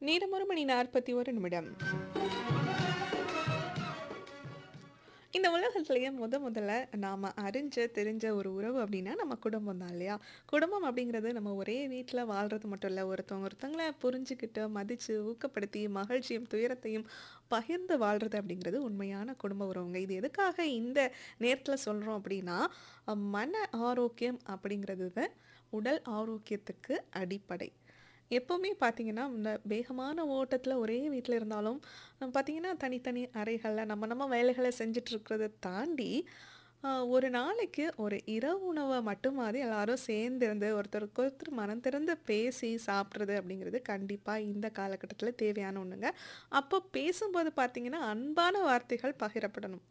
நேரம் ஒரு மணி நாற்பத்தி ஒரு நிமிடம் இந்த உலகத்திலேயே முத முதல்ல நாம் அறிஞ்ச தெரிஞ்ச ஒரு உறவு அப்படின்னா நம்ம குடும்பம் தான் இல்லையா குடும்பம் அப்படிங்கிறது நம்ம ஒரே வீட்டில் வாழ்கிறது மட்டும் இல்லை ஒருத்தவங்க ஒருத்தவங்கள புரிஞ்சுக்கிட்டு மதித்து ஊக்கப்படுத்தி மகிழ்ச்சியும் துயரத்தையும் பகிர்ந்து வாழ்கிறது அப்படிங்கிறது உண்மையான குடும்ப உறவுங்க இது எதுக்காக இந்த நேரத்தில் சொல்கிறோம் அப்படின்னா அஹ், மன ஆரோக்கியம் அப்படிங்கிறது தான் உடல் ஆரோக்கியத்துக்கு அடிப்படை எப்போவுமே பார்த்தீங்கன்னா இந்த வேகமான ஓட்டத்தில் ஒரே வீட்டில் இருந்தாலும் நம்ம பார்த்தீங்கன்னா தனித்தனி அறைகளில் நம்ம நம்ம வேலைகளை செஞ்சுட்டு இருக்கிறத தாண்டி ஆஹ், ஒரு நாளைக்கு ஒரு இரவு உணவை மட்டுமாவது எல்லாரும் சேர்ந்திருந்து ஒருத்தருக்கு ஒருத்தர் மனம் திறந்து பேசி சாப்பிட்றது அப்படிங்கிறது கண்டிப்பாக இந்த காலகட்டத்தில் தேவையான ஒன்றுங்க அப்போ பேசும்போது பார்த்தீங்கன்னா அன்பான வார்த்தைகள் பகிரப்படணும்